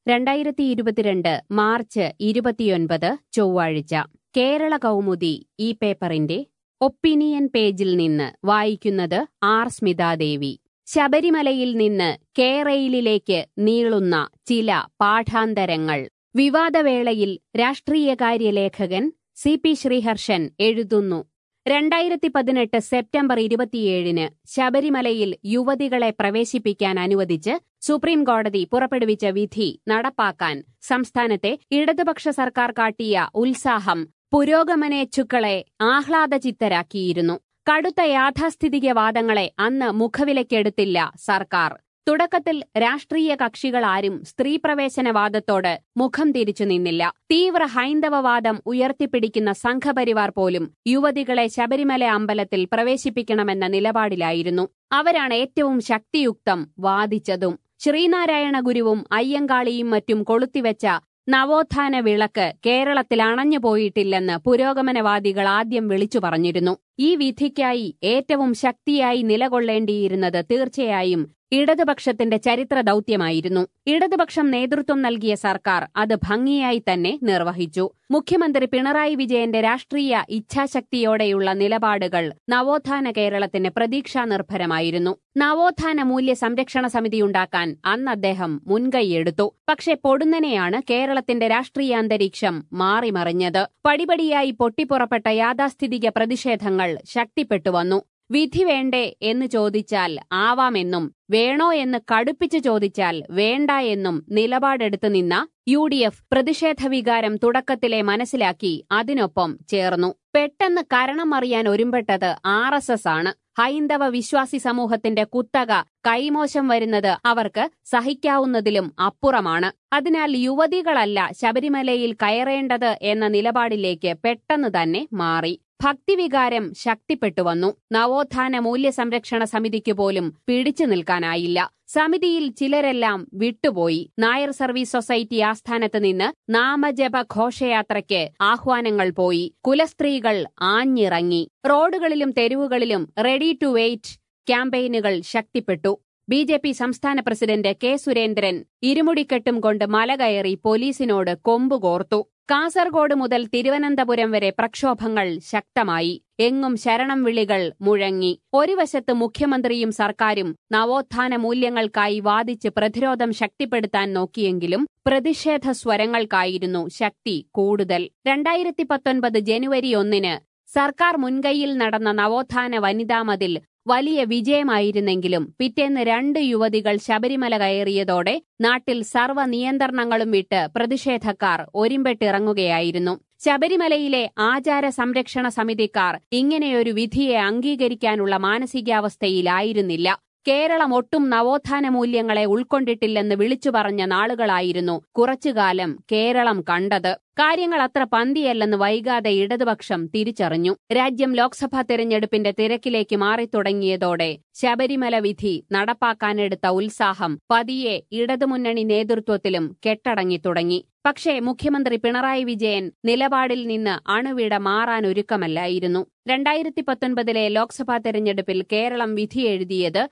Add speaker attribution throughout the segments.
Speaker 1: രണ്ടായിരത്തി ഇരുപത്തിരണ്ട് മാർച്ച് ഇരുപത്തിയൊൻപത് ചൊവ്വാഴ്ച കേരള കൗമുദി ഈ പേപ്പറിന്റെ ഒപ്പീനിയൻ പേജിൽ നിന്ന് വായിക്കുന്നത് ആർ സ്മിതാദേവി ശബരിമലയിൽ നിന്ന് കേരയിലേക്ക് നീളുന്ന ചില പാഠാന്തരങ്ങൾ വിവാദവേളയിൽ രാഷ്ട്രീയകാര്യ ലേഖകൻ സി പി ശ്രീഹർഷൻ എഴുതുന്നു രണ്ടായിരത്തി പതിനെട്ട് സെപ്റ്റംബർ ഇരുപത്തിയേഴിന് ശബരിമലയിൽ യുവതികളെ പ്രവേശിപ്പിക്കാൻ അനുവദിച്ച് സുപ്രീം കോടതി പുറപ്പെടുവിച്ച വിധി നടപ്പാക്കാൻ സംസ്ഥാനത്തെ ഇടതുപക്ഷ സർക്കാർ കാട്ടിയ ഉത്സാഹം പുരോഗമനേച്ഛുക്കളെ ആഹ്ലാദചിത്തരാക്കിയിരുന്നു കടുത്ത യാഥാസ്ഥിതിക വാദങ്ങളെ അന്ന് മുഖവിലക്കെടുത്തില്ല സർക്കാർ തുടക്കത്തിൽ രാഷ്ട്രീയ കക്ഷികളാരും സ്ത്രീപ്രവേശനവാദത്തോട് മുഖം തിരിച്ചു നിന്നില്ല തീവ്ര ഹൈന്ദവവാദം ഉയർത്തിപ്പിടിക്കുന്ന സംഘപരിവാർ പോലും യുവതികളെ ശബരിമല അമ്പലത്തിൽ പ്രവേശിപ്പിക്കണമെന്ന നിലപാടിലായിരുന്നു അവരാണ് ഏറ്റവും ശക്തിയുക്തം വാദിച്ചതും ശ്രീനാരായണ ഗുരുവും അയ്യങ്കാളിയും മറ്റും കൊളുത്തിവെച്ച നവോത്ഥാന വിളക്ക് കേരളത്തിൽ അണഞ്ഞുപോയിട്ടില്ലെന്ന് പുരോഗമനവാദികൾ ആദ്യം വിളിച്ചു പറഞ്ഞിരുന്നു ഈ വിധിക്കായി ഏറ്റവും ശക്തിയായി നിലകൊള്ളേണ്ടിയിരുന്നത് തീർച്ചയായും ഇടതുപക്ഷത്തിന്റെ ചരിത്ര ദൌത്യമായിരുന്നു ഇടതുപക്ഷം നേതൃത്വം നൽകിയ സർക്കാർ അത് ഭംഗിയായി തന്നെ നിർവഹിച്ചു മുഖ്യമന്ത്രി പിണറായി വിജയന്റെ രാഷ്ട്രീയ ഇച്ഛാശക്തിയോടെയുള്ള നിലപാടുകൾ നവോത്ഥാന കേരളത്തിന് പ്രതീക്ഷാ നിർഭരമായിരുന്നു നവോത്ഥാന മൂല്യ സംരക്ഷണ സമിതിയുണ്ടാക്കാൻ അന്ന് അദ്ദേഹം മുൻകൈയെടുത്തു പക്ഷെ പൊടുന്നനെയാണ് കേരളത്തിന്റെ രാഷ്ട്രീയ അന്തരീക്ഷം മാറിമറിഞ്ഞത് പടിപടിയായി പൊട്ടിപ്പുറപ്പെട്ട യാഥാസ്ഥിതിക പ്രതിഷേധങ്ങൾ ശക്തിപ്പെട്ടുവന്നു വിധി വേണ്ടേ എന്ന് ചോദിച്ചാൽ ആവാമെന്നും വേണോ എന്ന് കടുപ്പിച്ചു ചോദിച്ചാൽ വേണ്ട എന്നും നിലപാടെടുത്തു നിന്ന യു ഡി എഫ് പ്രതിഷേധ വികാരം തുടക്കത്തിലെ മനസ്സിലാക്കി അതിനൊപ്പം ചേർന്നു പെട്ടെന്ന് കരണമറിയാൻ ഒരുമ്പെട്ടത് ആർ എസ് എസ് ആണ് ഹൈന്ദവ വിശ്വാസി സമൂഹത്തിന്റെ കുത്തക കൈമോശം വരുന്നത് അവർക്ക് സഹിക്കാവുന്നതിലും അപ്പുറമാണ് അതിനാൽ യുവതികളല്ല ശബരിമലയിൽ കയറേണ്ടത് എന്ന നിലപാടിലേക്ക് പെട്ടെന്ന് തന്നെ മാറി ഭക്തിവികാരം ശക്തിപ്പെട്ടുവന്നു നവോത്ഥാന മൂല്യ സംരക്ഷണ സമിതിക്ക് പോലും പിടിച്ചു നിൽക്കാനായില്ല സമിതിയിൽ ചിലരെല്ലാം വിട്ടുപോയി നായർ സർവീസ് സൊസൈറ്റി ആസ്ഥാനത്ത് നിന്ന് നാമജപ ഘോഷയാത്രയ്ക്ക് ആഹ്വാനങ്ങൾ പോയി കുലസ്ത്രീകൾ ആഞ്ഞിറങ്ങി റോഡുകളിലും തെരുവുകളിലും റെഡി ടു വെയിറ്റ് ക്യാമ്പയിനുകൾ ശക്തിപ്പെട്ടു ബി ജെ പി സംസ്ഥാന പ്രസിഡന്റ് കെ സുരേന്ദ്രൻ ഇരുമുടിക്കെട്ടും കൊണ്ട് മലകയറി പോലീസിനോട് കൊമ്പുകോർത്തു കാസർഗോഡ് മുതൽ തിരുവനന്തപുരം വരെ പ്രക്ഷോഭങ്ങൾ ശക്തമായി എങ്ങും ശരണം വിളികൾ മുഴങ്ങി ഒരു വശത്ത് മുഖ്യമന്ത്രിയും സർക്കാരും നവോത്ഥാന മൂല്യങ്ങൾക്കായി വാദിച്ച് പ്രതിരോധം ശക്തിപ്പെടുത്താൻ നോക്കിയെങ്കിലും പ്രതിഷേധ സ്വരങ്ങൾക്കായിരുന്നു ശക്തി കൂടുതൽ രണ്ടായിരത്തി പത്തൊൻപത് ജനുവരി ഒന്നിന് സർക്കാർ മുൻകൈയിൽ നടന്ന നവോത്ഥാന വനിതാ മതിൽ വലിയ വിജയമായിരുന്നെങ്കിലും പിറ്റേന്ന് രണ്ട് യുവതികൾ ശബരിമല കയറിയതോടെ നാട്ടിൽ സർവ്വ നിയന്ത്രണങ്ങളും വിട്ട് പ്രതിഷേധക്കാർ ഒരിമ്പെട്ടിറങ്ങുകയായിരുന്നു ശബരിമലയിലെ ആചാര സംരക്ഷണ സമിതിക്കാർ ഇങ്ങനെയൊരു വിധിയെ അംഗീകരിക്കാനുള്ള മാനസികാവസ്ഥയിലായിരുന്നില്ല കേരളം ഒട്ടും നവോത്ഥാന മൂല്യങ്ങളെ ഉൾക്കൊണ്ടിട്ടില്ലെന്ന് വിളിച്ചു പറഞ്ഞ നാളുകളായിരുന്നു കുറച്ചുകാലം കേരളം കണ്ടത് കാര്യങ്ങൾ അത്ര പന്തിയല്ലെന്ന് വൈകാതെ ഇടതുപക്ഷം തിരിച്ചറിഞ്ഞു രാജ്യം ലോക്സഭാ തെരഞ്ഞെടുപ്പിന്റെ തിരക്കിലേക്ക് മാറിത്തുടങ്ങിയതോടെ ശബരിമല വിധി നടപ്പാക്കാനെടുത്ത ഉത്സാഹം പതിയെ ഇടതുമുന്നണി നേതൃത്വത്തിലും കെട്ടടങ്ങി തുടങ്ങി പക്ഷേ മുഖ്യമന്ത്രി പിണറായി വിജയൻ നിലപാടിൽ നിന്ന് അണുവിട മാറാനൊരുക്കമല്ലായിരുന്നു രണ്ടായിരത്തി പത്തൊൻപതിലെ ലോക്സഭാ തെരഞ്ഞെടുപ്പിൽ കേരളം വിധിയെഴുതിയത്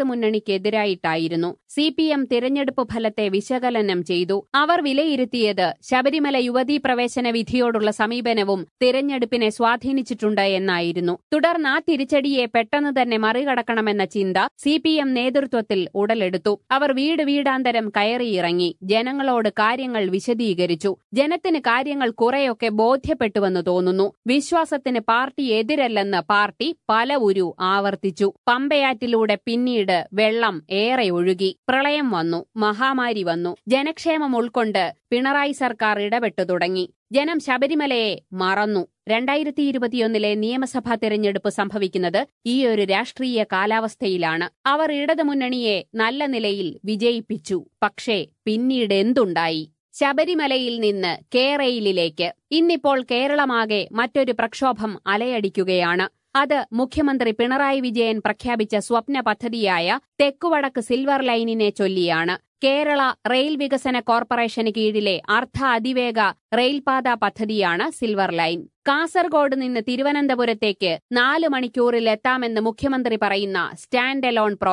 Speaker 1: ഇടതുമുന്നണിക്കെതിരായിട്ടായിരുന്നു സി പി എം തിരഞ്ഞെടുപ്പ് ഫലത്തെ വിശകലനം ചെയ്തു അവർ വിലയിരുത്തിയത് ശബരിമല യുവതീ പ്രവേശന വിധിയോടുള്ള സമീപനവും തിരഞ്ഞെടുപ്പിനെ സ്വാധീനിച്ചിട്ടുണ്ട് എന്നായിരുന്നു തുടർന്ന് ആ തിരിച്ചടിയെ പെട്ടെന്ന് തന്നെ മറികടക്കണമെന്ന ചിന്ത സി പി എം നേതൃത്വത്തിൽ ഉടലെടുത്തു അവർ വീട് വീടാന്തരം കയറിയിറങ്ങി ജനങ്ങളോട് കാര്യങ്ങൾ വിശദീകരിച്ചു ജനത്തിന് കാര്യങ്ങൾ കുറെയൊക്കെ ബോധ്യപ്പെട്ടുവെന്ന് തോന്നുന്നു വിശ്വാസത്തിന് പാർട്ടി എതിരല്ലെന്ന് പാർട്ടി പല ഉരു ആവർത്തിച്ചു പമ്പയാറ്റിലൂടെ പിന്നീട് വെള്ളം ഏറെ ഒഴുകി പ്രളയം വന്നു മഹാമാരി വന്നു ജനക്ഷേമം ഉൾക്കൊണ്ട് പിണറായി സർക്കാർ ഇടപെട്ടു തുടങ്ങി ജനം ശബരിമലയെ മറന്നു രണ്ടായിരത്തി ഇരുപത്തിയൊന്നിലെ നിയമസഭാ തെരഞ്ഞെടുപ്പ് സംഭവിക്കുന്നത് ഈ ഒരു രാഷ്ട്രീയ കാലാവസ്ഥയിലാണ് അവർ ഇടതുമുന്നണിയെ നല്ല നിലയിൽ വിജയിപ്പിച്ചു പക്ഷേ പിന്നീട് എന്തുണ്ടായി ശബരിമലയിൽ നിന്ന് കേരയിലേക്ക് ഇന്നിപ്പോൾ കേരളമാകെ മറ്റൊരു പ്രക്ഷോഭം അലയടിക്കുകയാണ് അത് മുഖ്യമന്ത്രി പിണറായി വിജയൻ പ്രഖ്യാപിച്ച സ്വപ്ന പദ്ധതിയായ തെക്കുവടക്ക് സിൽവർ ലൈനിനെ ചൊല്ലിയാണ് കേരള റെയിൽ വികസന കോർപ്പറേഷന് കീഴിലെ അർദ്ധ അതിവേഗ റെയിൽപാത പദ്ധതിയാണ് സിൽവർ ലൈൻ കാസർഗോഡ് നിന്ന് തിരുവനന്തപുരത്തേക്ക് നാല് മണിക്കൂറിൽ എത്താമെന്ന് മുഖ്യമന്ത്രി പറയുന്ന സ്റ്റാൻഡ് എലോൺ പ്രോജക്ട്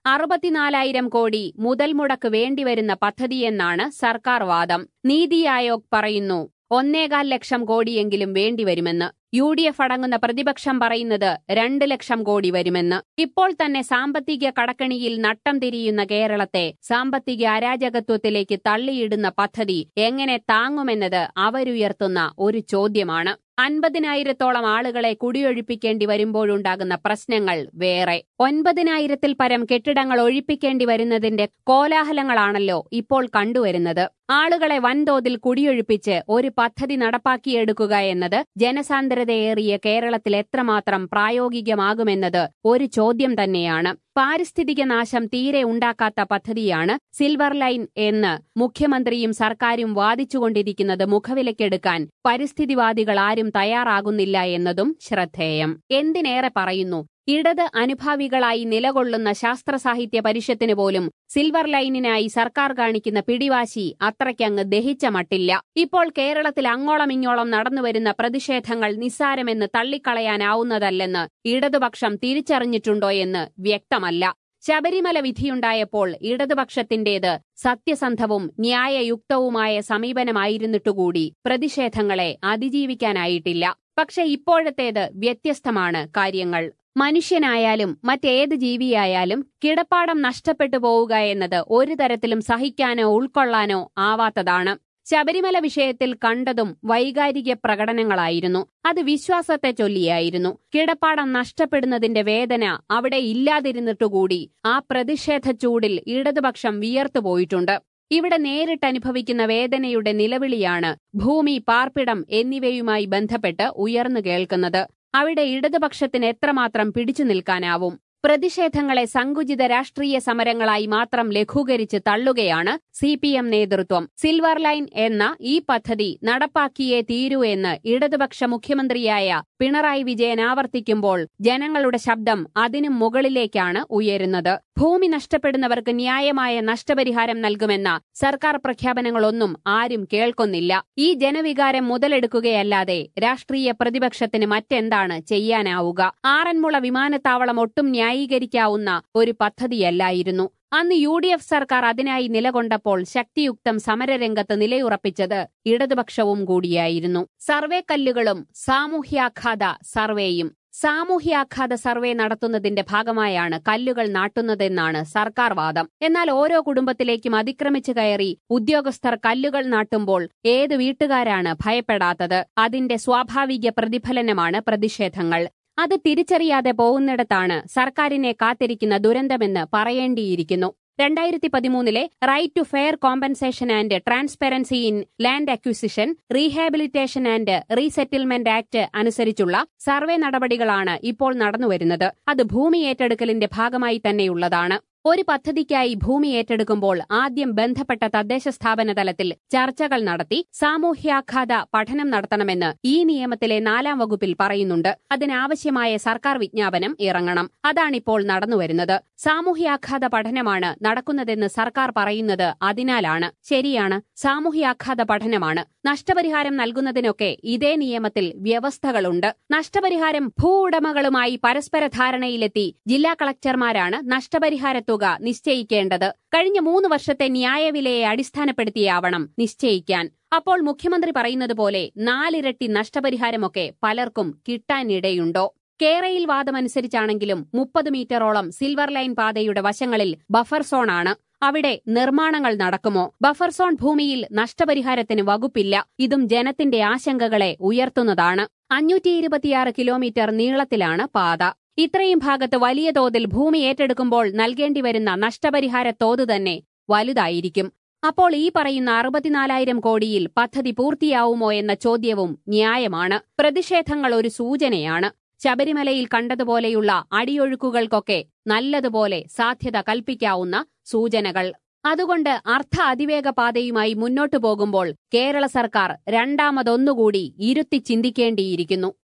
Speaker 1: അറുപത്തിനാലായിരം കോടി മുതൽ മുടക്ക് വേണ്ടിവരുന്ന പദ്ധതിയെന്നാണ് സർക്കാർ വാദം നീതി ആയോഗ് പറയുന്നു ഒന്നേകാൽ ലക്ഷം കോടിയെങ്കിലും വേണ്ടിവരുമെന്ന് യു ഡി എഫ് അടങ്ങുന്ന പ്രതിപക്ഷം പറയുന്നത് രണ്ട് ലക്ഷം കോടി വരുമെന്ന് ഇപ്പോൾ തന്നെ സാമ്പത്തിക കടക്കണിയിൽ നട്ടം തിരിയുന്ന കേരളത്തെ സാമ്പത്തിക അരാജകത്വത്തിലേക്ക് തള്ളിയിടുന്ന പദ്ധതി എങ്ങനെ താങ്ങുമെന്നത് അവരുയർത്തുന്ന ഒരു ചോദ്യമാണ് അൻപതിനായിരത്തോളം ആളുകളെ കുടിയൊഴിപ്പിക്കേണ്ടി വരുമ്പോഴുണ്ടാകുന്ന പ്രശ്നങ്ങൾ വേറെ ഒൻപതിനായിരത്തിൽ പരം കെട്ടിടങ്ങൾ ഒഴിപ്പിക്കേണ്ടി വരുന്നതിന്റെ കോലാഹലങ്ങളാണല്ലോ ഇപ്പോൾ കണ്ടുവരുന്നത് ആളുകളെ വൻതോതിൽ കുടിയൊഴിപ്പിച്ച് ഒരു പദ്ധതി നടപ്പാക്കിയെടുക്കുക എന്നത് ജനസാന്ദ്രതയേറിയ കേരളത്തിൽ എത്രമാത്രം പ്രായോഗികമാകുമെന്നത് ഒരു ചോദ്യം തന്നെയാണ് പാരിസ്ഥിതിക നാശം തീരെ ഉണ്ടാക്കാത്ത പദ്ധതിയാണ് സിൽവർ ലൈൻ എന്ന് മുഖ്യമന്ത്രിയും സർക്കാരും വാദിച്ചുകൊണ്ടിരിക്കുന്നത് മുഖവിലക്കെടുക്കാൻ പരിസ്ഥിതിവാദികൾ ആരും തയ്യാറാകുന്നില്ല എന്നതും ശ്രദ്ധേയം എന്തിനേറെ പറയുന്നു ഇടത് അനുഭാവികളായി നിലകൊള്ളുന്ന ശാസ്ത്ര സാഹിത്യ പരിഷത്തിന് പോലും സിൽവർ ലൈനിനായി സർക്കാർ കാണിക്കുന്ന പിടിവാശി അത്രയ്ക്കങ്ങ് ദഹിച്ച മട്ടില്ല ഇപ്പോൾ കേരളത്തിൽ അങ്ങോളം ഇങ്ങോളം നടന്നുവരുന്ന പ്രതിഷേധങ്ങൾ നിസ്സാരമെന്ന് തള്ളിക്കളയാനാവുന്നതല്ലെന്ന് ഇടതുപക്ഷം തിരിച്ചറിഞ്ഞിട്ടുണ്ടോ എന്ന് വ്യക്തമല്ല ശബരിമല വിധിയുണ്ടായപ്പോൾ ഇടതുപക്ഷത്തിന്റേത് സത്യസന്ധവും ന്യായയുക്തവുമായ സമീപനമായിരുന്നിട്ടുകൂടി പ്രതിഷേധങ്ങളെ അതിജീവിക്കാനായിട്ടില്ല പക്ഷെ ഇപ്പോഴത്തേത് വ്യത്യസ്തമാണ് കാര്യങ്ങൾ മനുഷ്യനായാലും മറ്റേത് ജീവിയായാലും കിടപ്പാടം നഷ്ടപ്പെട്ടു പോവുക എന്നത് ഒരു തരത്തിലും സഹിക്കാനോ ഉൾക്കൊള്ളാനോ ആവാത്തതാണ് ശബരിമല വിഷയത്തിൽ കണ്ടതും വൈകാരിക പ്രകടനങ്ങളായിരുന്നു അത് വിശ്വാസത്തെ ചൊല്ലിയായിരുന്നു കിടപ്പാടം നഷ്ടപ്പെടുന്നതിന്റെ വേദന അവിടെ ഇല്ലാതിരുന്നിട്ടുകൂടി ആ പ്രതിഷേധ ചൂടിൽ ഇടതുപക്ഷം വിയർത്തുപോയിട്ടുണ്ട് ഇവിടെ നേരിട്ടനുഭവിക്കുന്ന വേദനയുടെ നിലവിളിയാണ് ഭൂമി പാർപ്പിടം എന്നിവയുമായി ബന്ധപ്പെട്ട് ഉയർന്നു കേൾക്കുന്നത് അവിടെ ഇടതുപക്ഷത്തിന് എത്രമാത്രം പിടിച്ചു നിൽക്കാനാവും പ്രതിഷേധങ്ങളെ സങ്കുചിത രാഷ്ട്രീയ സമരങ്ങളായി മാത്രം ലഘൂകരിച്ച് തള്ളുകയാണ് സി പി എം നേതൃത്വം സിൽവർ ലൈൻ എന്ന ഈ പദ്ധതി നടപ്പാക്കിയേ തീരൂ എന്ന് ഇടതുപക്ഷ മുഖ്യമന്ത്രിയായ പിണറായി വിജയൻ ആവർത്തിക്കുമ്പോൾ ജനങ്ങളുടെ ശബ്ദം അതിനും മുകളിലേക്കാണ് ഉയരുന്നത് ഭൂമി നഷ്ടപ്പെടുന്നവർക്ക് ന്യായമായ നഷ്ടപരിഹാരം നൽകുമെന്ന സർക്കാർ പ്രഖ്യാപനങ്ങളൊന്നും ആരും കേൾക്കുന്നില്ല ഈ ജനവികാരം മുതലെടുക്കുകയല്ലാതെ രാഷ്ട്രീയ പ്രതിപക്ഷത്തിന് മറ്റെന്താണ് ചെയ്യാനാവുക ആറന്മുള വിമാനത്താവളം ഒട്ടും ന്യായീകരിക്കാവുന്ന ഒരു പദ്ധതിയല്ലായിരുന്നു അന്ന് യു ഡി എഫ് സർക്കാർ അതിനായി നിലകൊണ്ടപ്പോൾ ശക്തിയുക്തം സമരരംഗത്ത് നിലയുറപ്പിച്ചത് ഇടതുപക്ഷവും കൂടിയായിരുന്നു സർവേ കല്ലുകളും സാമൂഹ്യാഘാത സർവേയും സാമൂഹ്യാഘാത സർവേ നടത്തുന്നതിന്റെ ഭാഗമായാണ് കല്ലുകൾ നാട്ടുന്നതെന്നാണ് സർക്കാർ വാദം എന്നാൽ ഓരോ കുടുംബത്തിലേക്കും അതിക്രമിച്ചു കയറി ഉദ്യോഗസ്ഥർ കല്ലുകൾ നാട്ടുമ്പോൾ ഏത് വീട്ടുകാരാണ് ഭയപ്പെടാത്തത് അതിന്റെ സ്വാഭാവിക പ്രതിഫലനമാണ് പ്രതിഷേധങ്ങൾ അത് തിരിച്ചറിയാതെ പോകുന്നിടത്താണ് സർക്കാരിനെ കാത്തിരിക്കുന്ന ദുരന്തമെന്ന് പറയേണ്ടിയിരിക്കുന്നു രണ്ടായിരത്തി പതിമൂന്നിലെ right to fair compensation and transparency in land acquisition rehabilitation and resettlement act അനുസരിച്ചുള്ള സർവേ നടപടികളാണ് ഇപ്പോൾ നടന്നുവരുന്നത് അത് ഭൂമി ഏറ്റെടുക്കലിന്റെ ഭാഗമായി തന്നെയുള്ളതാണ് ഒരു പദ്ധതിക്കായി ഭൂമി ഏറ്റെടുക്കുമ്പോൾ ആദ്യം ബന്ധപ്പെട്ട തദ്ദേശ സ്ഥാപന തലത്തിൽ ചർച്ചകൾ നടത്തി സാമൂഹ്യാഘാത പഠനം നടത്തണമെന്ന് ഈ നിയമത്തിലെ നാലാം വകുപ്പിൽ പറയുന്നുണ്ട് അതിനാവശ്യമായ സർക്കാർ വിജ്ഞാപനം ഇറങ്ങണം അതാണിപ്പോൾ നടന്നുവരുന്നത് സാമൂഹ്യാഘാത പഠനമാണ് നടക്കുന്നതെന്ന് സർക്കാർ പറയുന്നത് അതിനാലാണ് ശരിയാണ് സാമൂഹ്യാഘാത പഠനമാണ് നഷ്ടപരിഹാരം നൽകുന്നതിനൊക്കെ ഇതേ നിയമത്തിൽ വ്യവസ്ഥകളുണ്ട് നഷ്ടപരിഹാരം ഭൂ ഉടമകളുമായി പരസ്പര ധാരണയിലെത്തി ജില്ലാ കളക്ടർമാരാണ് നഷ്ടപരിഹാര തുക നിശ്ചയിക്കേണ്ടത് കഴിഞ്ഞ മൂന്ന് വർഷത്തെ ന്യായവിലയെ അടിസ്ഥാനപ്പെടുത്തിയാവണം നിശ്ചയിക്കാൻ അപ്പോൾ മുഖ്യമന്ത്രി പറയുന്നത് പോലെ നാലിരട്ടി നഷ്ടപരിഹാരമൊക്കെ പലർക്കും കിട്ടാനിടയുണ്ടോ കേരയിൽ വാദമനുസരിച്ചാണെങ്കിലും മുപ്പത് മീറ്ററോളം സിൽവർ ലൈൻ പാതയുടെ വശങ്ങളിൽ ബഫർ സോണാണ് അവിടെ നിർമ്മാണങ്ങൾ നടക്കുമോ ബഫർ സോൺ ഭൂമിയിൽ നഷ്ടപരിഹാരത്തിന് വകുപ്പില്ല ഇതും ജനത്തിന്റെ ആശങ്കകളെ ഉയർത്തുന്നതാണ് അഞ്ഞൂറ്റി ഇരുപത്തിയാറ് കിലോമീറ്റർ നീളത്തിലാണ് പാത ഇത്രയും ഭാഗത്ത് വലിയ തോതിൽ ഭൂമി ഏറ്റെടുക്കുമ്പോൾ നൽകേണ്ടിവരുന്ന നഷ്ടപരിഹാര തോത് തന്നെ വലുതായിരിക്കും അപ്പോൾ ഈ പറയുന്ന അറുപത്തിനാലായിരം കോടിയിൽ പദ്ധതി പൂർത്തിയാവുമോ എന്ന ചോദ്യവും ന്യായമാണ് പ്രതിഷേധങ്ങൾ ഒരു സൂചനയാണ് ശബരിമലയിൽ കണ്ടതുപോലെയുള്ള അടിയൊഴുക്കുകൾക്കൊക്കെ നല്ലതുപോലെ സാധ്യത കൽപ്പിക്കാവുന്ന സൂചനകൾ അതുകൊണ്ട് അർത്ഥ അതിവേഗ പാതയുമായി മുന്നോട്ടു പോകുമ്പോൾ കേരള സർക്കാർ രണ്ടാമതൊന്നുകൂടി ഇരുത്തി ചിന്തിക്കേണ്ടിയിരിക്കുന്നു